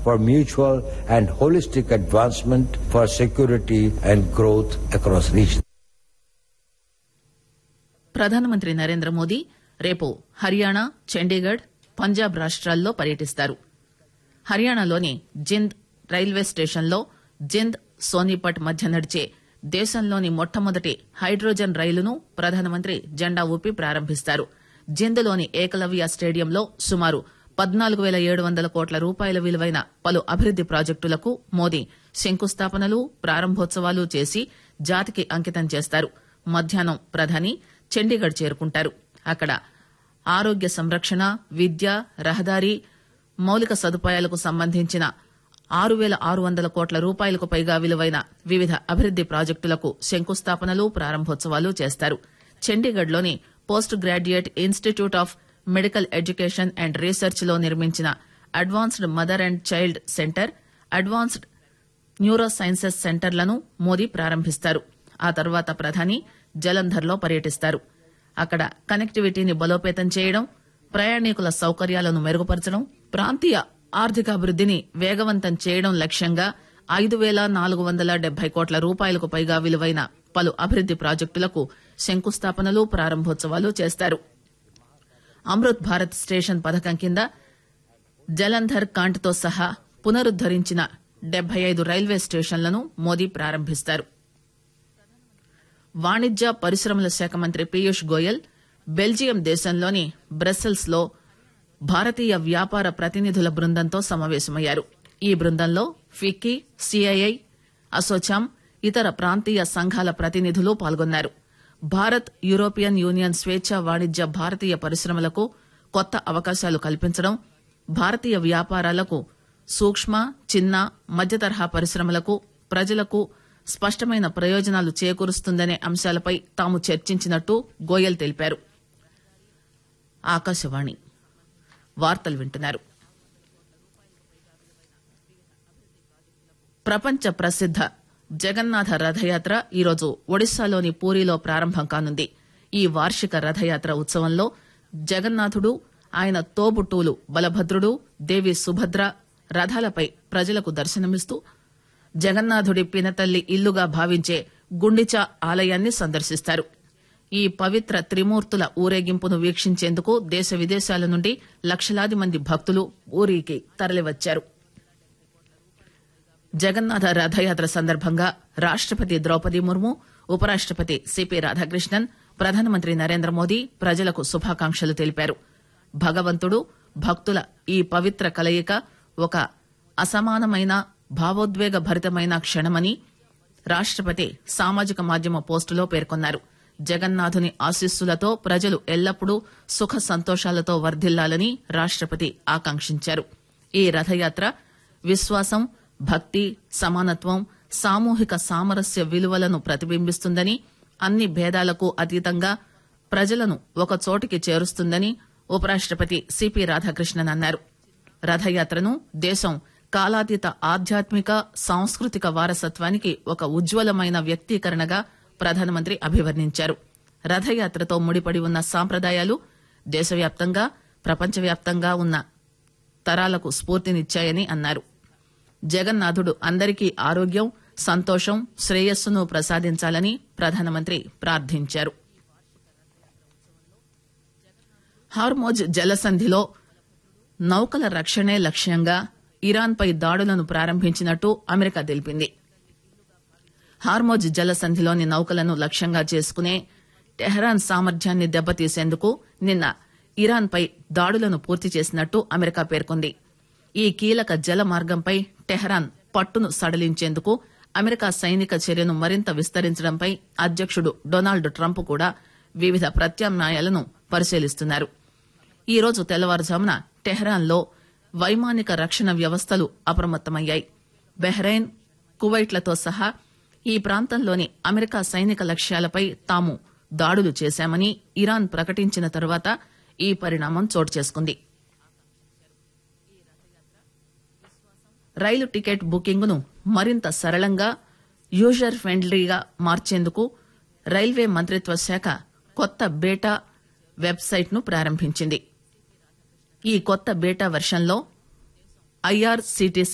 for mutual and holistic advancement for security and growth across regions. ప్రధానమంత్రి నరేంద్ర మోదీ రేపు హర్యానా చండీగఢ్ పంజాబ్ రాష్ట్రాల్లో పర్యటిస్తారు హర్యానాలోని జింద్ రైల్వే స్టేషన్లో జింద్ సోనీపట్ మధ్య నడిచే దేశంలోని మొట్టమొదటి హైడ్రోజన్ రైలును ప్రధానమంత్రి జెండా ఊపి ప్రారంభిస్తారు జింద్లోని ఏకలవ్య స్టేడియంలో సుమారు పద్నాలుగు పేల ఏడు వందల కోట్ల రూపాయల విలువైన పలు అభివృద్ది ప్రాజెక్టులకు మోదీ శంకుస్థాపనలు ప్రారంభోత్సవాలు చేసి జాతికి అంకితం చేస్తారు మధ్యాహ్నం ప్రధాని చండీగఢ్ చేరుకుంటారు అక్కడ ఆరోగ్య సంరక్షణ విద్య రహదారి మౌలిక సదుపాయాలకు సంబంధించిన ఆరు పేల ఆరు వందల కోట్ల రూపాయలకు పైగా విలువైన వివిధ అభివృద్ది ప్రాజెక్టులకు శంకుస్థాపనలు ప్రారంభోత్సవాలు చేస్తారు చండీగఢ్లోని post graduate institute of medical education and research లో నిర్మించిన advanced mother and child centre advanced neuro sciences సెంటర్లను మోదీ ప్రారంభిస్తారు ఆ తర్వాత ప్రధాని జలంధర్లో పర్యటిస్తారు అక్కడ కనెక్టివిటీని బలోపేతం చేయడం ప్రయాణికుల సౌకర్యాలను మెరుగుపరచడం ప్రాంతీయ ఆర్థికాభివృద్దిని వేగవంతం చేయడం లక్ష్యంగా ఐదు పేల నాలుగు వందల డెబ్బై కోట్ల రూపాయలకు పైగా విలువైన పలు అభివృద్ది ప్రాజెక్టులకు శంకుస్థాపనలు ప్రారంభోత్సవాలు చేస్తారు అమృత్ భారత్ స్టేషన్ పథకం కింద జలంధర్ కాంట్తో సహా పునరుద్దరించిన డెబ్బై ఐదు రైల్వే స్టేషన్లను మోదీ ప్రారంభిస్తారు వాణిజ్య పరిశ్రమల శాఖ మంత్రి పీయూష్ గోయల్ బెల్జియం దేశంలోని బ్రస్సెల్స్ లో భారతీయ వ్యాపార ప్రతినిధుల బృందంతో సమావేశమయ్యారు ఈ బృందంలో ఫిక్కీ సిఐఐ అసోచామ్ ఇతర ప్రాంతీయ సంఘాల ప్రతినిధులు పాల్గొన్నారు భారత్ యూరోపియన్ యూనియన్ స్వేచ్ఛ వాణిజ్య భారతీయ పరిశ్రమలకు కొత్త అవకాశాలు కల్పించడం భారతీయ వ్యాపారాలకు సూక్ష్మ చిన్న మధ్యతరహా పరిశ్రమలకు ప్రజలకు స్పష్టమైన ప్రయోజనాలు చేకూరుస్తుందనే అంశాలపై తాము చర్చించినట్టు గోయల్ తెలిపారు ఆకాశవాణి వార్తలు వింటున్నారు ప్రపంచ ప్రసిద్ద జగన్నాథ రథయాత్ర ఈరోజు ఒడిశాలోని పూరిలో ప్రారంభం కానుంది ఈ వార్షిక రథయాత్ర ఉత్సవంలో జగన్నాథుడు ఆయన తోబుట్టువులు బలభద్రుడు దేవి సుభద్ర రథాలపై ప్రజలకు దర్శనమిస్తూ జగన్నాథుడి పినతల్లి ఇల్లుగా భావించే గుండిచా ఆలయాన్ని సందర్శిస్తారు ఈ పవిత్ర త్రిమూర్తుల ఊరేగింపును వీక్షించేందుకు దేశ విదేశాల నుండి లక్షలాది మంది భక్తులు ఊరికి తరలివచ్చారు జగన్నాథ రథయాత్ర సందర్భంగా రాష్టపతి ద్రౌపది ముర్ము ఉపరాష్టపతి సిపి రాధాకృష్ణన్ ప్రధానమంత్రి నరేంద్ర మోదీ ప్రజలకు శుభాకాంక్షలు తెలిపారు భగవంతుడు భక్తుల ఈ పవిత్ర కలయిక ఒక అసమానమైన భావోద్వేగ భరితమైన క్షణమని రాష్టపతి సామాజిక మాధ్యమ పోస్టులో పేర్కొన్నారు జగన్నాథుని ఆశీస్సులతో ప్రజలు ఎల్లప్పుడూ సుఖ సంతోషాలతో వర్ధిల్లాలని రాష్టపతి ఆకాంక్షించారు ఈ రథయాత్ర విశ్వాసం భక్తి సమానత్వం సామూహిక సామరస్య విలువలను ప్రతిబింబిస్తుందని అన్ని భేదాలకు అతీతంగా ప్రజలను ఒక చోటికి చేరుస్తుందని ఉపరాష్టపతి సిపి రాధాకృష్ణన్ అన్నారు రథయాత్రను దేశం కాలాతీత ఆధ్యాత్మిక సాంస్కృతిక వారసత్వానికి ఒక ఉజ్వలమైన వ్యక్తీకరణగా ప్రధానమంత్రి అభివర్ణించారు రథయాత్రతో ముడిపడి ఉన్న సాంప్రదాయాలు దేశవ్యాప్తంగా ప్రపంచవ్యాప్తంగా ఉన్న తరాలకు స్ఫూర్తినిచ్చాయని అన్నారు జగన్నాథుడు అందరికీ ఆరోగ్యం సంతోషం శ్రేయస్సును ప్రసాదించాలని ప్రధానమంత్రి ప్రార్థించారు హార్మోజ్ జలసంధిలో నౌకల రక్షణే లక్ష్యంగా ఇరాన్పై దాడులను ప్రారంభించినట్టు అమెరికా తెలిపింది హార్మోజ్ జలసంధిలోని నౌకలను లక్ష్యంగా చేసుకునే టెహరాన్ సామర్థ్యాన్ని దెబ్బతీసేందుకు నిన్న ఇరాన్పై దాడులను పూర్తి చేసినట్టు అమెరికా పేర్కొంది ఈ కీలక జల మార్గంపై టెహరాన్ పట్టును సడలించేందుకు అమెరికా సైనిక చర్యను మరింత విస్తరించడంపై అధ్యక్షుడు డొనాల్డ్ ట్రంప్ కూడా వివిధ ప్రత్యామ్నాయాలను పరిశీలిస్తున్నారు ఈ రోజు తెల్లవారుజామున టెహరాన్లో వైమానిక రక్షణ వ్యవస్థలు అప్రమత్తమయ్యాయి బెహ్రెయిన్ కువైట్లతో సహా ఈ ప్రాంతంలోని అమెరికా సైనిక లక్ష్యాలపై తాము దాడులు చేశామని ఇరాన్ ప్రకటించిన తరువాత ఈ పరిణామం చోటు చేసుకుంది రైలు టికెట్ బుకింగ్ ను మరింత సరళంగా యూజర్ ఫ్రెండ్లీగా మార్చేందుకు రైల్వే మంత్రిత్వ శాఖ కొత్త బేటా వెబ్సైట్ ను ప్రారంభించింది ఈ కొత్త బేటా వెర్షన్లో ఐఆర్సీటీసీ